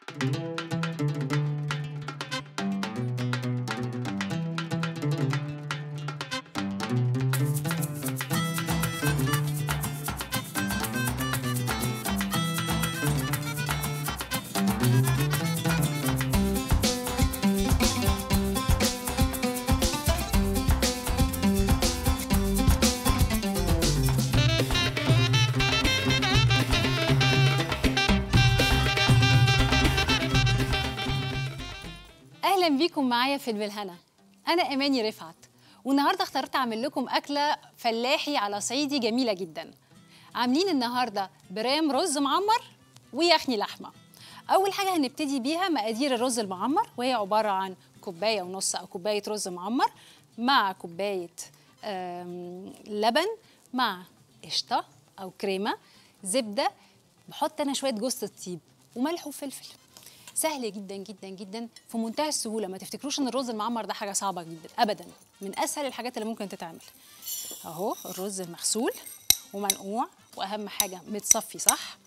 اهلا بيكم معايا في بالهنا انا اماني رفعت والنهارده اخترت اعمل لكم اكله فلاحي على صعيدي جميله جدا عاملين النهارده برام رز معمر ويخني لحمه اول حاجه هنبتدي بيها مقادير الرز المعمر وهي عباره عن كوبايه ونص او كوبايه رز معمر مع كوبايه آم، لبن مع قشطه او كريمه زبده بحط انا شويه جوز الطيب وملح وفلفل سهل جدا جدا جدا في منتهى السهوله ما تفتكروش ان الرز المعمر ده حاجه صعبه جدا ابدا من اسهل الحاجات اللي ممكن تتعمل اهو الرز المغسول ومنقوع واهم حاجه متصفي صح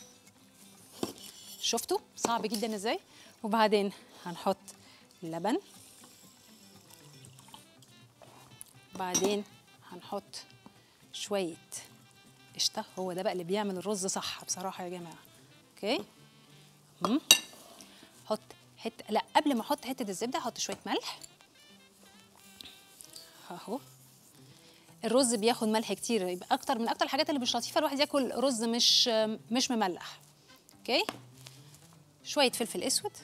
شفتوا صعب جدا ازاي وبعدين هنحط اللبن بعدين هنحط شويه قشطه هو ده بقى اللي بيعمل الرز صح بصراحه يا جماعه اوكي مم. حط حته لا قبل ما احط حته الزبده احط شويه ملح اهو الرز بياخد ملح كتير يبقى اكتر من اكتر الحاجات اللي مش لطيفه الواحد ياكل رز مش مش مملح اوكي شويه فلفل اسود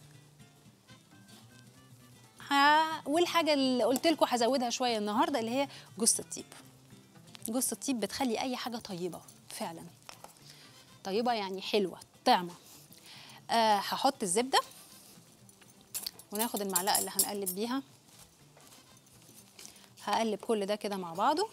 ها والحاجه اللي قلت لكم هزودها شويه النهارده اللي هي جوز الطيب جوز الطيب بتخلي اي حاجه طيبه فعلا طيبه يعني حلوه طعمه آه هحط الزبده وناخد المعلقه اللي هنقلب بيها هقلب كل ده كده مع بعضه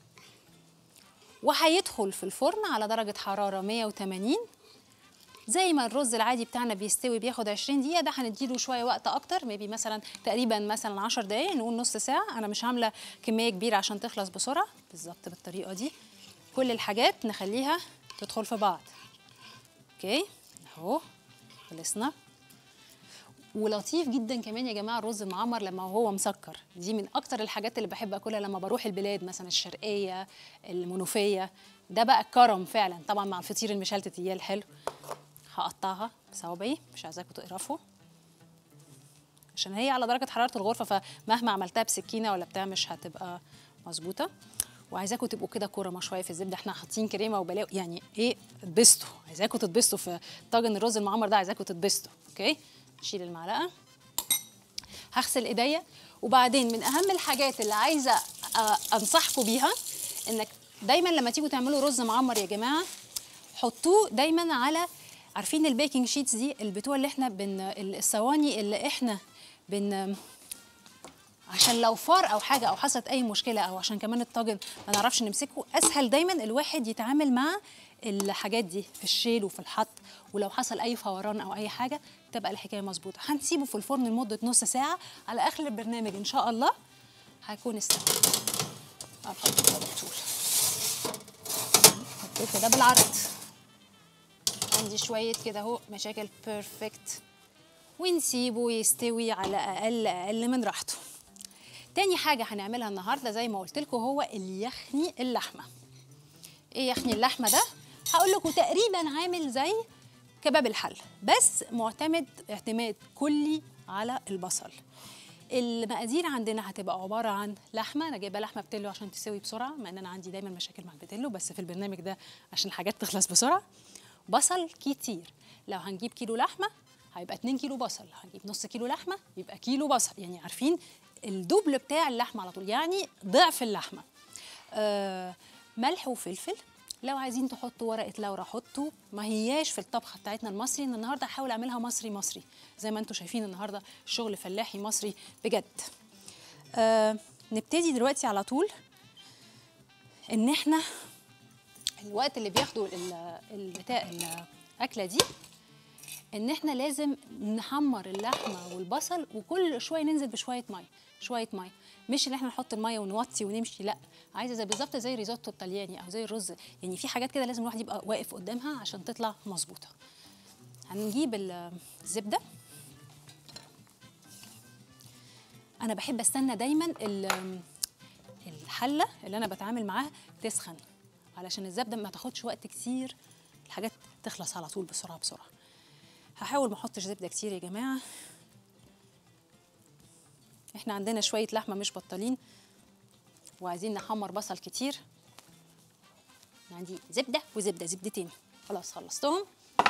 وهيدخل في الفرن على درجه حراره 180 زي ما الرز العادي بتاعنا بيستوي بياخد 20 دقيقه ده هنديله شويه وقت اكتر ميبي مثلا تقريبا مثلا 10 دقايق نقول نص ساعه انا مش عامله كميه كبيره عشان تخلص بسرعه بالظبط بالطريقه دي كل الحاجات نخليها تدخل في بعض اوكي اهو خلصنا ولطيف جدا كمان يا جماعه الرز المعمر لما هو مسكر دي من اكتر الحاجات اللي بحب اكلها لما بروح البلاد مثلا الشرقيه المنوفيه ده بقى الكرم فعلا طبعا مع الفطير المشلتت اياه الحلو هقطعها بصوابعي مش عايزاكم تقرفوا عشان هي على درجه حراره الغرفه فمهما عملتها بسكينه ولا بتاع مش هتبقى مظبوطه وعايزاكم تبقوا كده كرمه شويه في الزبده احنا حاطين كريمه وبلاوي يعني ايه اتبسطوا عايزاكم تتبسطوا في طاجن الرز المعمر ده عايزاكم تتبسطوا اوكي اشيل المعلقه هغسل ايديا وبعدين من اهم الحاجات اللي عايزه آه، انصحكم بيها انك دايما لما تيجوا تعملوا رز معمر يا جماعه حطوه دايما على عارفين البيكنج شيتس دي البتوع اللي احنا بن الصواني اللي احنا بن عشان لو فار او حاجه او حصلت اي مشكله او عشان كمان الطاجن ما نعرفش نمسكه اسهل دايما الواحد يتعامل مع الحاجات دي في الشيل وفي الحط ولو حصل اي فوران او اي حاجه تبقى الحكايه مظبوطه هنسيبه في الفرن لمده نص ساعه على اخر البرنامج ان شاء الله هيكون استوى هنحطه على طول حطيت كده بالعرض عندي شويه كده اهو مشاكل بيرفكت ونسيبه يستوي على اقل اقل من راحته تاني حاجة هنعملها النهاردة زي ما قلت لكم هو اللي يخني اللحمة ايه يخني اللحمة ده هقول لكم تقريبا عامل زي كباب الحل بس معتمد اعتماد كلي على البصل المقادير عندنا هتبقى عبارة عن لحمة أنا جايبة لحمة بتلو عشان تسوي بسرعة مع إن أنا عندي دايما مشاكل مع البتلو بس في البرنامج ده عشان الحاجات تخلص بسرعة بصل كتير لو هنجيب كيلو لحمة هيبقى 2 كيلو بصل هنجيب نص كيلو لحمة يبقى كيلو بصل يعني عارفين الدبل بتاع اللحمة على طول يعني ضعف اللحمة آه ملح وفلفل لو عايزين تحطوا ورقه لورا حطوا ما هياش في الطبخه بتاعتنا المصري ان النهارده هحاول اعملها مصري مصري زي ما انتم شايفين النهارده شغل فلاحي مصري بجد آه نبتدي دلوقتي على طول ان احنا الوقت اللي بياخده ال- البتاع الاكله دي ان احنا لازم نحمر اللحمه والبصل وكل شويه ننزل بشويه ميه شويه ميه مش ان احنا نحط الميه ونوطي ونمشي لا عايزه زي بالظبط زي الريزوتو الطلياني او زي الرز يعني في حاجات كده لازم الواحد يبقى واقف قدامها عشان تطلع مظبوطه هنجيب ال- الزبده انا بحب استنى دايما ال- الحله اللي انا بتعامل معاها تسخن علشان الزبده ما تاخدش وقت كتير الحاجات تخلص على طول بسرعه بسرعه هحاول ما احطش زبده كتير يا جماعه احنا عندنا شويه لحمه مش بطالين وعايزين نحمر بصل كتير عندي زبده وزبده زبدتين خلاص خلصتهم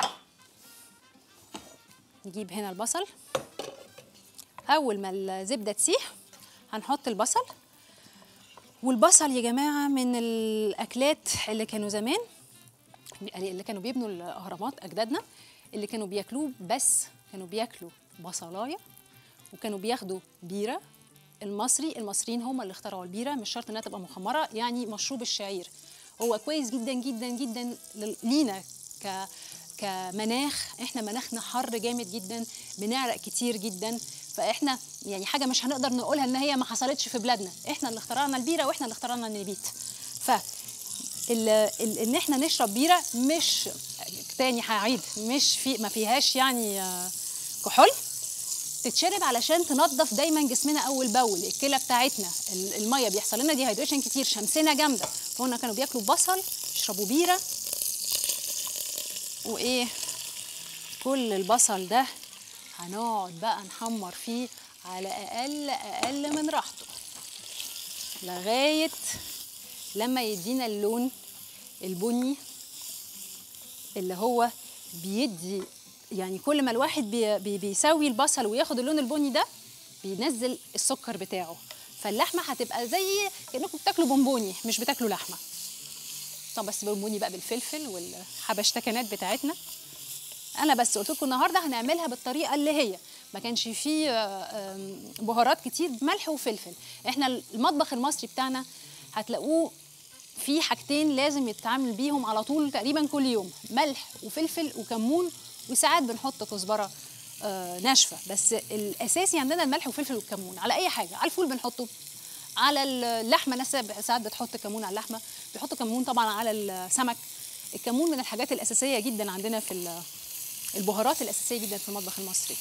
نجيب هنا البصل اول ما الزبده تسيح هنحط البصل والبصل يا جماعه من الاكلات اللي كانوا زمان اللي كانوا بيبنوا الاهرامات اجدادنا اللي كانوا بياكلوه بس كانوا بياكلوا بصلايه وكانوا بياخدوا بيره المصري المصريين هم اللي اخترعوا البيره مش شرط انها تبقى مخمره يعني مشروب الشعير هو كويس جدا جدا جدا لل- لينا ك كمناخ احنا مناخنا حر جامد جدا بنعرق كتير جدا فاحنا يعني حاجه مش هنقدر نقولها ان هي ما حصلتش في بلادنا احنا اللي اخترعنا البيره واحنا اللي اخترعنا النبيت ف ال- ال- ان احنا نشرب بيره مش تاني هعيد مش في ما فيهاش يعني آه، كحول تتشرب علشان تنظف دايما جسمنا اول باول الكلى بتاعتنا ال- الميه بيحصل لنا ديهايدريشن كتير شمسنا جامده فهنا كانوا بياكلوا بصل يشربوا بيره وايه كل البصل ده هنقعد بقى نحمر فيه على اقل اقل من راحته لغايه لما يدينا اللون البني اللي هو بيدي يعني كل ما الواحد بي بي بيسوي البصل وياخد اللون البني ده بينزل السكر بتاعه فاللحمه هتبقى زي كانكم بتاكلوا بونبوني مش بتاكلوا لحمه طب بس بونبوني بقى بالفلفل والحبشتكنات بتاعتنا انا بس قلت لكم النهارده هنعملها بالطريقه اللي هي ما كانش فيه آه، آم، بهارات كتير ملح وفلفل احنا المطبخ المصري بتاعنا هتلاقوه في حاجتين لازم يتعامل بيهم على طول تقريبا كل يوم ملح وفلفل وكمون وساعات بنحط كزبره آه، ناشفه بس الاساسي عندنا الملح والفلفل والكمون على اي حاجه على الفول بنحطه على اللحمه ناس ساعات بتحط كمون على اللحمه بيحطوا كمون طبعا على السمك الكمون من الحاجات الاساسيه جدا عندنا في ال- البهارات الاساسيه جدا في المطبخ المصري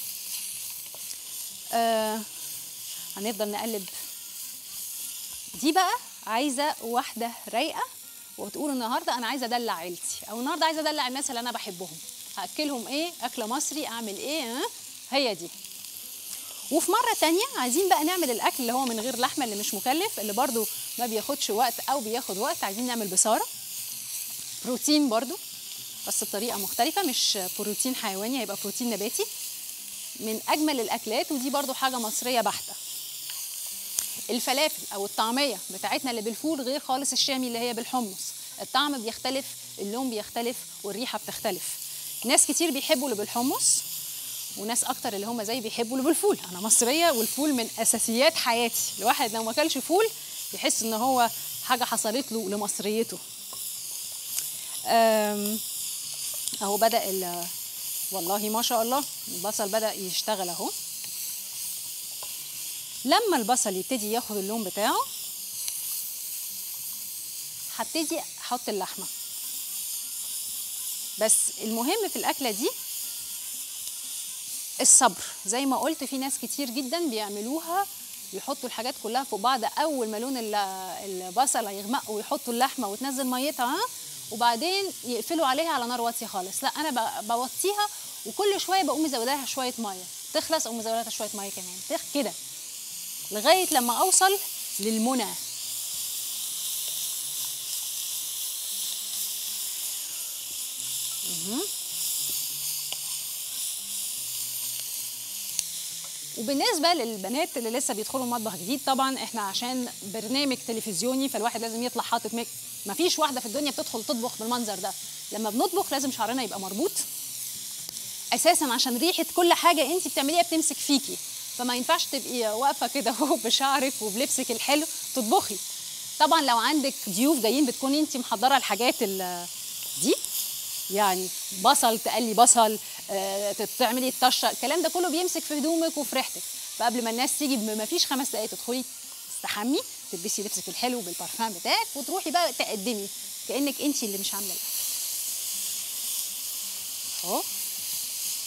آه هنفضل نقلب دي بقى عايزه واحده رايقه وتقول النهارده انا عايزه ادلع عيلتي او النهارده عايزه ادلع الناس اللي انا بحبهم هاكلهم ايه اكله مصري اعمل ايه ها؟ هي دي وفي مرة تانية عايزين بقى نعمل الأكل اللي هو من غير لحمة اللي مش مكلف اللي برضو ما بياخدش وقت أو بياخد وقت عايزين نعمل بصارة بروتين برضو بس بطريقة مختلفة مش بروتين حيواني هيبقى بروتين نباتي من أجمل الأكلات ودي برضو حاجة مصرية بحتة الفلافل أو الطعمية بتاعتنا اللي بالفول غير خالص الشامي اللي هي بالحمص الطعم بيختلف اللون بيختلف والريحة بتختلف ناس كتير بيحبوا اللي بالحمص وناس اكتر اللي هم زي بيحبوا اللي بالفول انا مصريه والفول من اساسيات حياتي الواحد لو ما اكلش فول يحس ان هو حاجه حصلت له لمصريته أم، اهو بدا ال- والله ما شاء الله البصل بدا يشتغل اهو لما البصل يبتدي ياخد اللون بتاعه هبتدي احط اللحمه بس المهم في الاكله دي الصبر زي ما قلت في ناس كتير جدا بيعملوها يحطوا الحاجات كلها فوق بعض اول ما لون ال- البصل هيغمق ويحطوا اللحمه وتنزل ميتها ها، وبعدين يقفلوا عليها على نار واطيه خالص لا انا ب- بوطيها وكل شويه بقوم مزوداها شويه ميه تخلص اقوم مزوداها شويه ميه كمان تخ كده لغايه لما اوصل للمنى وبالنسبه للبنات اللي لسه بيدخلوا مطبخ جديد طبعا احنا عشان برنامج تلفزيوني فالواحد لازم يطلع حاطط ميك مفيش واحده في الدنيا بتدخل تطبخ بالمنظر ده لما بنطبخ لازم شعرنا يبقى مربوط اساسا عشان ريحه كل حاجه انت بتعمليها بتمسك فيكي فما ينفعش تبقي واقفه كده اهو بشعرك وبلبسك الحلو تطبخي طبعا لو عندك ضيوف جايين بتكوني انت محضره الحاجات ال- دي يعني بصل تقلي بصل آه، تعملي الطشه الكلام ده كله بيمسك في هدومك وفي ريحتك فقبل ما الناس تيجي ما فيش خمس دقايق تدخلي تستحمي تلبسي لبسك الحلو بالبارفان بتاعك وتروحي بقى تقدمي كانك انت اللي مش عامله الاكل اهو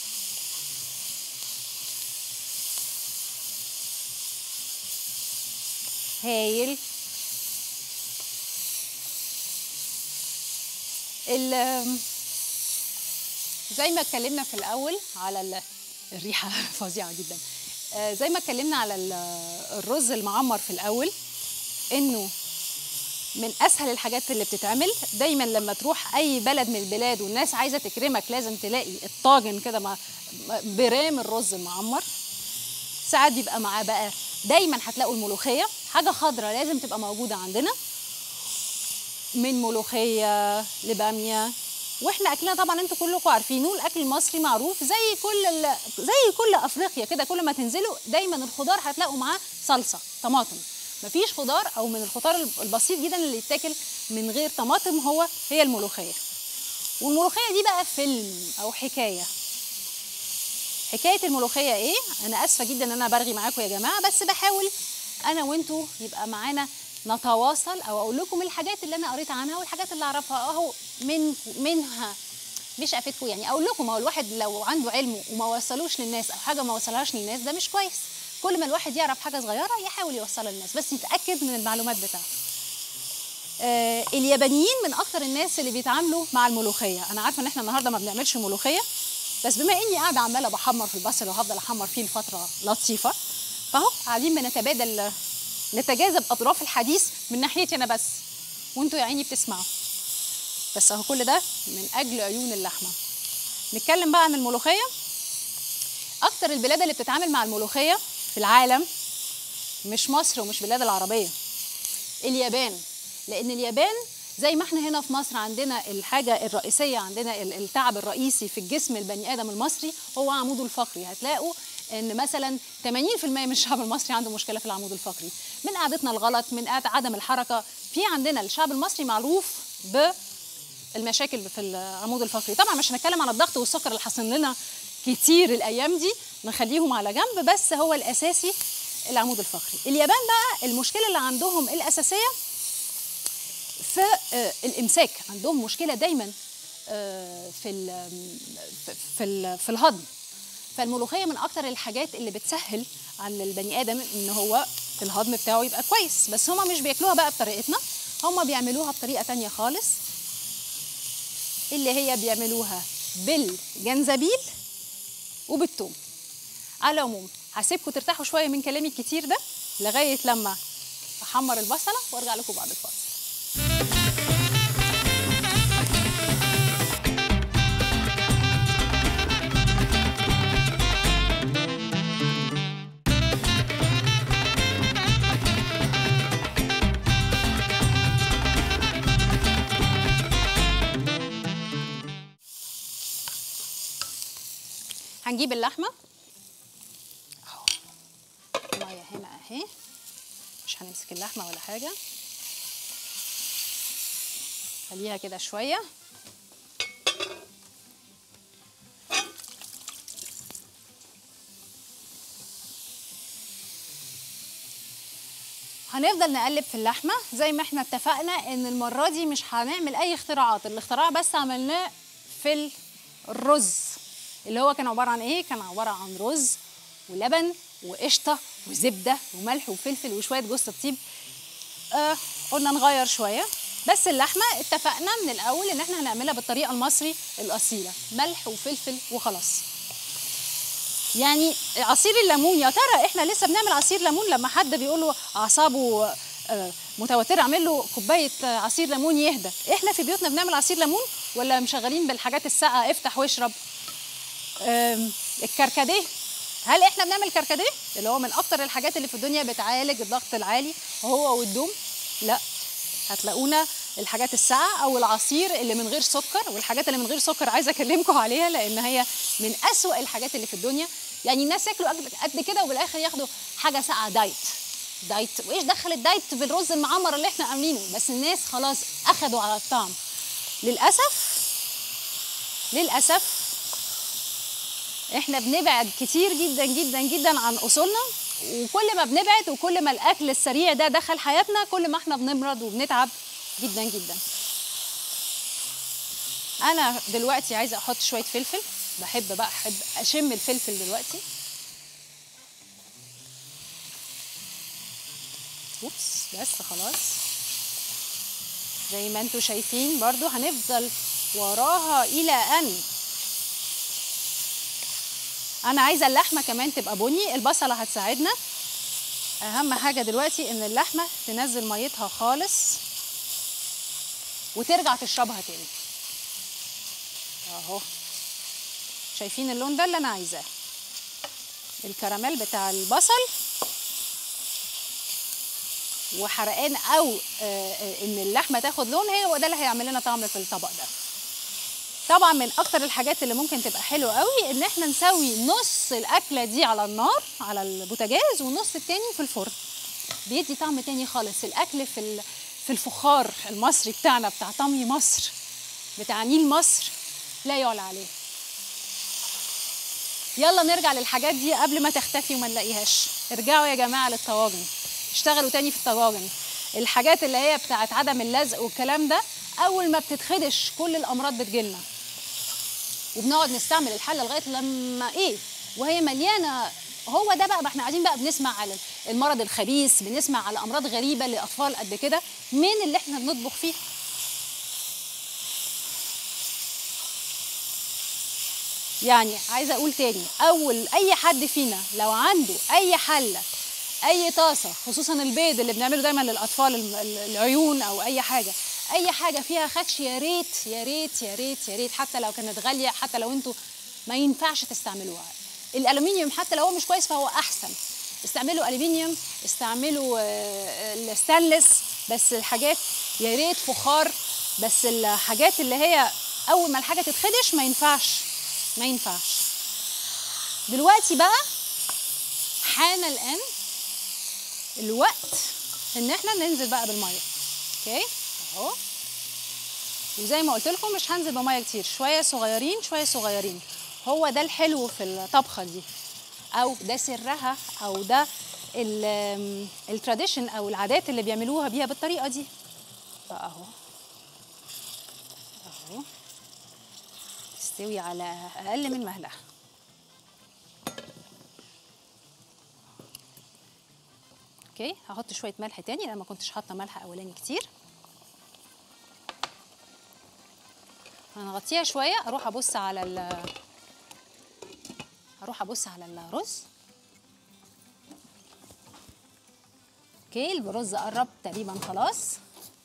هايل ال- زي ما اتكلمنا في الاول على ال- الريحه فظيعه جدا آه، زي ما اتكلمنا على ال- الرز المعمر في الاول انه من اسهل الحاجات اللي بتتعمل دايما لما تروح اي بلد من البلاد والناس عايزه تكرمك لازم تلاقي الطاجن كده مع- برام الرز المعمر ساعات بيبقى معاه بقى دايما هتلاقوا الملوخيه حاجه خضراء لازم تبقى موجوده عندنا من ملوخيه لباميه واحنا اكلنا طبعا انتوا كلكم عارفينه الاكل المصري معروف زي كل ال... زي كل افريقيا كده كل ما تنزلوا دايما الخضار هتلاقوا معاه صلصه طماطم مفيش خضار او من الخضار البسيط جدا اللي يتاكل من غير طماطم هو هي الملوخيه والملوخيه دي بقى فيلم او حكايه حكايه الملوخيه ايه انا اسفه جدا ان انا برغي معاكم يا جماعه بس بحاول انا وانتوا يبقى معانا نتواصل او اقول لكم الحاجات اللي انا قريت عنها والحاجات اللي اعرفها اهو من منها مش افيدكم يعني اقول لكم هو الواحد لو عنده علم وما وصلوش للناس او حاجه ما وصلهاش للناس ده مش كويس كل ما الواحد يعرف حاجه صغيره يحاول يوصلها للناس بس يتاكد من المعلومات بتاعته آه اليابانيين من اكتر الناس اللي بيتعاملوا مع الملوخيه انا عارفه ان احنا النهارده ما بنعملش ملوخيه بس بما اني قاعده عماله بحمر في البصل وهفضل احمر فيه لفتره لطيفه فاهو قاعدين بنتبادل نتجاذب اطراف الحديث من ناحيتي انا بس وانتوا يا عيني بتسمعوا بس اهو كل ده من اجل عيون اللحمه نتكلم بقى عن الملوخيه اكتر البلاد اللي بتتعامل مع الملوخيه في العالم مش مصر ومش بلاد العربيه اليابان لان اليابان زي ما احنا هنا في مصر عندنا الحاجه الرئيسيه عندنا ال- التعب الرئيسي في الجسم البني ادم المصري هو عموده الفقري هتلاقوا ان مثلا 80% من الشعب المصري عنده مشكله في العمود الفقري من قعدتنا الغلط من قعد- عدم الحركه في عندنا الشعب المصري معروف ب المشاكل في العمود الفقري طبعا مش هنتكلم عن الضغط والسكر اللي حاصل لنا كتير الايام دي نخليهم على جنب بس هو الاساسي العمود الفقري اليابان بقى المشكله اللي عندهم الاساسيه في آه، الامساك عندهم مشكله دايما آه، في ال في- في ال- في الهضم فالملوخيه من اكتر الحاجات اللي بتسهل على البني ادم ان هو الهضم بتاعه يبقى كويس بس هما مش بياكلوها بقى بطريقتنا هما بيعملوها بطريقه تانية خالص اللي هي بيعملوها بالجنزبيل وبالثوم على العموم هسيبكم ترتاحوا شويه من كلامي الكتير ده لغايه لما احمر البصله وارجع لكم بعد الفاصل هنجيب اللحمه اهو الميه هنا اهي مش هنمسك اللحمه ولا حاجه خليها كده شويه هنفضل نقلب في اللحمه زي ما احنا اتفقنا ان المره دي مش هنعمل اي اختراعات الاختراع بس عملناه في الرز اللي هو كان عباره عن ايه كان عباره عن رز ولبن وقشطه وزبده وملح وفلفل وشويه جوز الطيب آه قلنا نغير شويه بس اللحمه اتفقنا من الاول ان احنا هنعملها بالطريقه المصري الاصيله ملح وفلفل وخلاص يعني عصير الليمون يا ترى احنا لسه بنعمل عصير ليمون لما حد بيقول له اعصابه آه، متوتره اعمل له كوبايه آه، عصير ليمون يهدى احنا في بيوتنا بنعمل عصير ليمون ولا مشغلين بالحاجات الساقعه افتح واشرب آم، الكركديه هل احنا بنعمل كركديه اللي هو من اكتر الحاجات اللي في الدنيا بتعالج الضغط العالي هو والدوم لا هتلاقونا الحاجات الساقعه او العصير اللي من غير سكر والحاجات اللي من غير سكر عايزه اكلمكم عليها لان هي من أسوأ الحاجات اللي في الدنيا يعني الناس ياكلوا أكل قد كده وبالاخر ياخدوا حاجه ساقعه دايت دايت وايش دخل الدايت بالرز المعمر اللي احنا عاملينه بس الناس خلاص اخدوا على الطعم للاسف للاسف احنا بنبعد كتير جدا جدا جدا عن اصولنا وكل ما بنبعد وكل ما الاكل السريع ده دخل حياتنا كل ما احنا بنمرض وبنتعب جدا جدا انا دلوقتي عايزه احط شويه فلفل بحب بقى احب اشم الفلفل دلوقتي اوبس بس خلاص زي ما انتم شايفين برضو هنفضل وراها الى ان انا عايزه اللحمه كمان تبقى بني البصله هتساعدنا اهم حاجه دلوقتي ان اللحمه تنزل ميتها خالص وترجع تشربها تاني اهو شايفين اللون ده اللي انا عايزاه الكراميل بتاع البصل وحرقان او آه، آه، ان اللحمه تاخد لون هي هو ده اللي هيعمل لنا طعم في الطبق ده طبعا من اكتر الحاجات اللي ممكن تبقى حلوه قوي ان احنا نسوي نص الاكله دي على النار على البوتاجاز والنص التاني في الفرن بيدي طعم تاني خالص الاكل في ال- في الفخار المصري بتاعنا بتاع طمي مصر بتاع نيل مصر لا يعلى عليه يلا نرجع للحاجات دي قبل ما تختفي وما نلاقيهاش ارجعوا يا جماعه للطواجن اشتغلوا تاني في الطواجن الحاجات اللي هي بتاعت عدم اللزق والكلام ده اول ما بتتخدش كل الامراض بتجيلنا وبنقعد نستعمل الحله لغايه لما ايه وهي مليانه هو ده بقى ما احنا قاعدين بقى بنسمع على المرض الخبيث بنسمع على امراض غريبه لاطفال قد كده من اللي احنا بنطبخ فيه يعني عايزه اقول تاني اول اي حد فينا لو عنده اي حله اي طاسه خصوصا البيض اللي بنعمله دايما للاطفال الم- ال- العيون او اي حاجه اي حاجه فيها خدش يا ريت يا ريت يا ريت يا ريت حتى لو كانت غاليه حتى لو انتوا ما ينفعش تستعملوها الالومنيوم حتى لو هو مش كويس فهو احسن استعملوا الومنيوم استعملوا آه، الستانلس بس الحاجات يا ريت فخار بس الحاجات اللي هي اول ما الحاجه تتخدش ما ينفعش ما ينفعش دلوقتي بقى حان الان الوقت ان احنا ننزل بقى بالميه اوكي اهو وزي ما قلت لكم مش هنزل بميه كتير شويه صغيرين شويه صغيرين هو ده الحلو في الطبخه دي او ده سرها او ده التراديشن او العادات اللي بيعملوها بيها بالطريقه دي فاهو اهو تستوي على اقل من مهلها اوكي هحط شويه ملح تاني انا ما كنتش حاطه ملح اولاني كتير هنغطيها شويه اروح ابص على ال هروح ابص على الرز اوكي الرز قرب تقريبا خلاص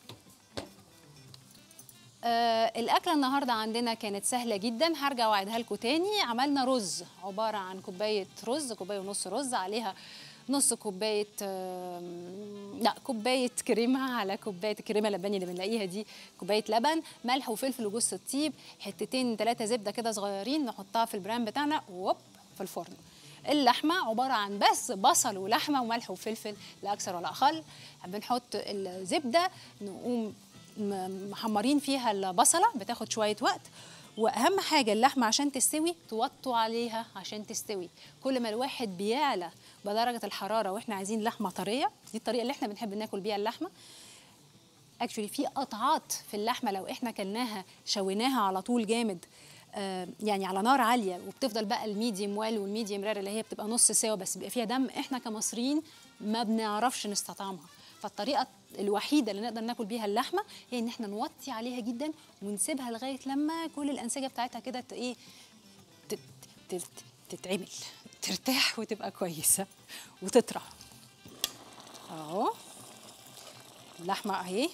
آه الاكله النهارده عندنا كانت سهله جدا هرجع واعيدها لكم تاني عملنا رز عباره عن كوبايه رز كوبايه ونص رز عليها نص كوبايه آم، لا كوبايه كريمه على كوبايه الكريمه اللباني اللي بنلاقيها دي كوبايه لبن ملح وفلفل وجوز الطيب حتتين ثلاثه زبده كده صغيرين نحطها في البرام بتاعنا ووب في الفرن اللحمه عباره عن بس بصل ولحمه وملح وفلفل لا اكثر ولا اقل بنحط الزبده نقوم م- محمرين فيها البصله بتاخد شويه وقت واهم حاجه اللحمه عشان تستوي توطوا عليها عشان تستوي كل ما الواحد بيعلى بدرجه الحراره واحنا عايزين لحمه طريه دي الطريقه اللي احنا بنحب ناكل بيها اللحمه اكشولي في قطعات في اللحمه لو احنا كلناها شويناها على طول جامد آه، يعني على نار عاليه وبتفضل بقى الميديم ويل والميديم رير اللي هي بتبقى نص سوا بس بيبقى فيها دم احنا كمصريين ما بنعرفش نستطعمها فالطريقه الوحيده اللي نقدر ناكل بيها اللحمه هي ان احنا نوطي عليها جدا ونسيبها لغايه لما كل الانسجه بتاعتها كده ت- ايه تت- تت- تتعمل ترتاح وتبقى كويسه وتطرى اهو اللحمه اهي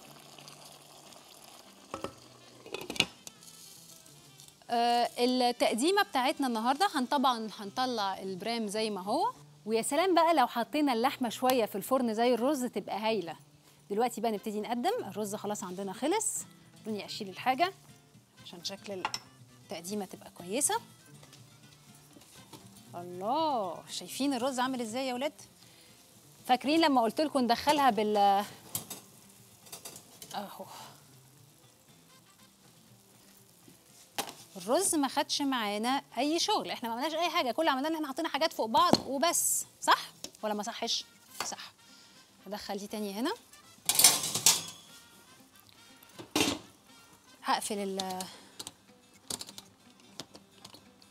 آه، التقديمه بتاعتنا النهارده هن طبعا هنطلع البرام زي ما هو ويا سلام بقى لو حطينا اللحمه شويه في الفرن زي الرز تبقى هايله دلوقتي بقى نبتدي نقدم الرز خلاص عندنا خلص خلوني اشيل الحاجه عشان شكل التقديمه تبقى كويسه الله شايفين الرز عامل ازاي يا ولاد فاكرين لما قلت لكم ندخلها بال اهو الرز ما خدش معانا اي شغل احنا ما عملناش اي حاجه كل اللي عملناه ان احنا حطينا حاجات فوق بعض وبس صح ولا ما صحش صح هدخل دي تاني هنا هقفل ال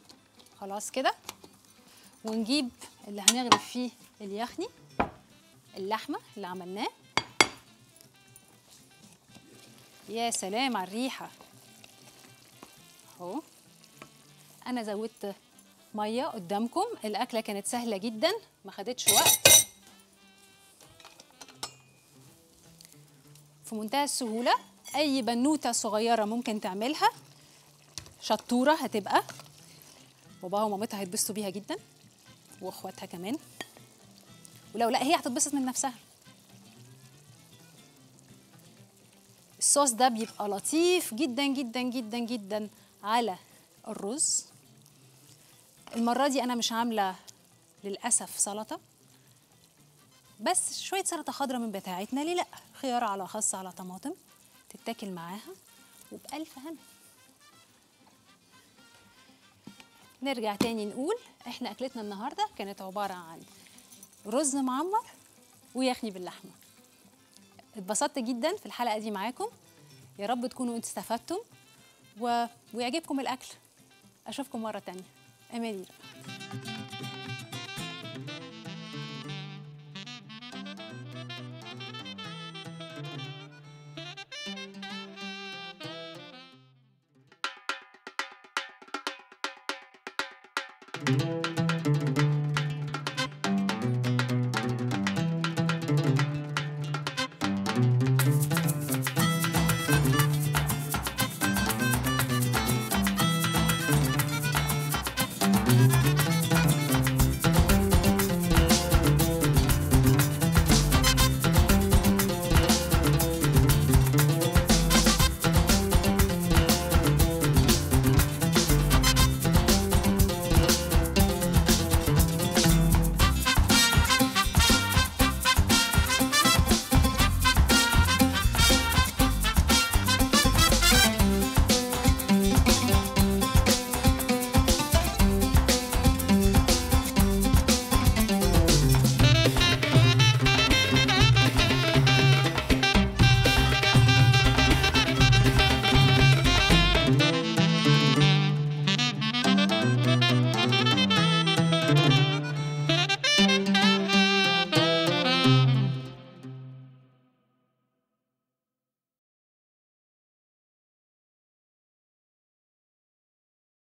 خلاص كده ونجيب اللي هنغرف فيه اليخني اللحمه اللي عملناه يا سلام على الريحه اهو انا زودت ميه قدامكم الاكله كانت سهله جدا ما خدتش وقت في منتهى السهوله اي بنوته صغيره ممكن تعملها شطوره هتبقى باباها ومامتها هيتبسطوا بيها جدا واخواتها كمان ولو لا هي هتتبسط من نفسها الصوص ده بيبقى لطيف جدا جدا جدا جدا على الرز المرة دي أنا مش عاملة للأسف سلطة بس شوية سلطة خضراء من بتاعتنا ليه لأ خيار على خس على طماطم تتاكل معاها وبألف هنا نرجع تاني نقول احنا أكلتنا النهاردة كانت عبارة عن رز معمر ويخني باللحمة اتبسطت جدا في الحلقة دي معاكم يا رب تكونوا انتوا استفدتم و... ويعجبكم الأكل أشوفكم مرة تانية أماني thank you